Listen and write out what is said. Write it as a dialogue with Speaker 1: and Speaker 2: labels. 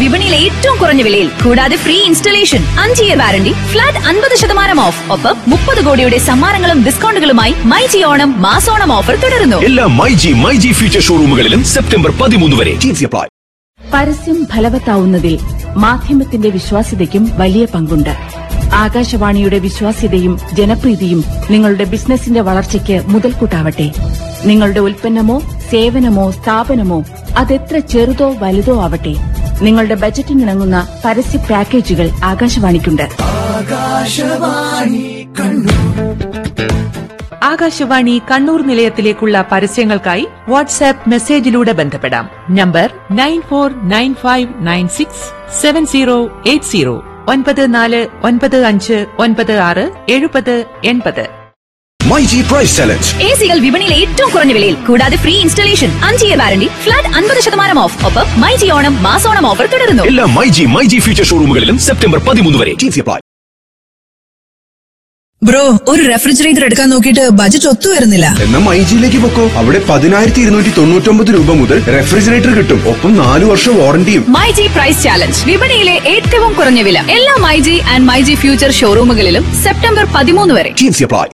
Speaker 1: വിപണിയിലെ ഏറ്റവും കുറഞ്ഞ വിലയിൽ കൂടാതെ ഫ്രീ ഇൻസ്റ്റലേഷൻ അഞ്ച് ഇയർ വാറണ്ടി ഫ്ലാറ്റ് അൻപത് ശതമാനം ഓഫ് ഒപ്പം മുപ്പത് കോടിയുടെ സമ്മാനങ്ങളും ഡിസ്കൗണ്ടുകളുമായി മൈജി ഓണം മാസോണം ഓഫർ തുടരുന്നു
Speaker 2: എല്ലാ മൈജി മൈജി ഫ്യൂച്ചർ ഷോറൂമുകളിലും സെപ്റ്റംബർ പതിമൂന്ന് വരെ ടീംസി അപ്ലൈ
Speaker 3: പരസ്യം ഫലവത്താവുന്നതിൽ മാധ്യമത്തിന്റെ വിശ്വാസ്യതയ്ക്കും വലിയ പങ്കുണ്ട് ആകാശവാണിയുടെ വിശ്വാസ്യതയും ജനപ്രീതിയും നിങ്ങളുടെ ബിസിനസിന്റെ വളർച്ചയ്ക്ക് മുതൽക്കൂട്ടാവട്ടെ നിങ്ങളുടെ ഉൽപ്പന്നമോ സേവനമോ സ്ഥാപനമോ അതെത്ര ചെറുതോ വലുതോ ആവട്ടെ നിങ്ങളുടെ ബജറ്റിനിണങ്ങുന്ന പരസ്യ പാക്കേജുകൾ ആകാശവാണിക്കുണ്ട്
Speaker 4: ആകാശവാണി കണ്ണൂർ നിലയത്തിലേക്കുള്ള പരസ്യങ്ങൾക്കായി വാട്സാപ്പ് മെസ്സേജിലൂടെ ബന്ധപ്പെടാം number nine four nine five nine six seven zero eight zero ഒൻപത് നാല് ഒൻപത് അഞ്ച് ഒൻപത് ആറ് എഴുപത് എൺപത്
Speaker 2: മൈജി പ്രൈസ് ചലഞ്ച്
Speaker 1: എ സികൾ വിപണിയിലെ ഏറ്റവും കുറഞ്ഞ വിലയിൽ കൂടാതെ ഫ്രീ ഇൻസ്റ്റലേഷൻ അഞ്ച് ഇയർ വാറണ്ടി ഫ്ലാറ്റ് അൻപത് ശതമാനം ഓഫ് ഒപ്പം മൈജി ഓണം മാസോണം ഓഫർ തുടരുന്നു
Speaker 2: എല്ലാ മൈജി മൈജി ഫ്യൂച്ചർ ഷോറൂമുകളിലും സെപ്റ്റംബർ പതിമൂന്ന് വരെ ടീംസി അപ്ലൈ
Speaker 5: ബ്രോ ഒരു റെഫ്രിജറേറ്റർ എടുക്കാൻ നോക്കിയിട്ട് ബജറ്റ് ഒത്തു വരുന്നില്ല
Speaker 6: എന്നാ മൈജിയിലേക്ക് പൊക്കോ അവിടെ പതിനായിരത്തി ഇരുന്നൂറ്റി തൊണ്ണൂറ്റൊമ്പത് രൂപ മുതൽ റെഫ്രിജറേറ്റർ കിട്ടും ഒപ്പം നാലു വർഷം വാറണ്ടിയും
Speaker 1: മൈജി പ്രൈസ് ചാലഞ്ച് വിപണിയിലെ ഏറ്റവും കുറഞ്ഞ വില എല്ലാ മൈജി ആൻഡ് മൈജി ഫ്യൂച്ചർ ഷോറൂമുകളിലും സെപ്റ്റംബർ പതിമൂന്ന് വരെ
Speaker 2: ടീംസി അപ്ലൈ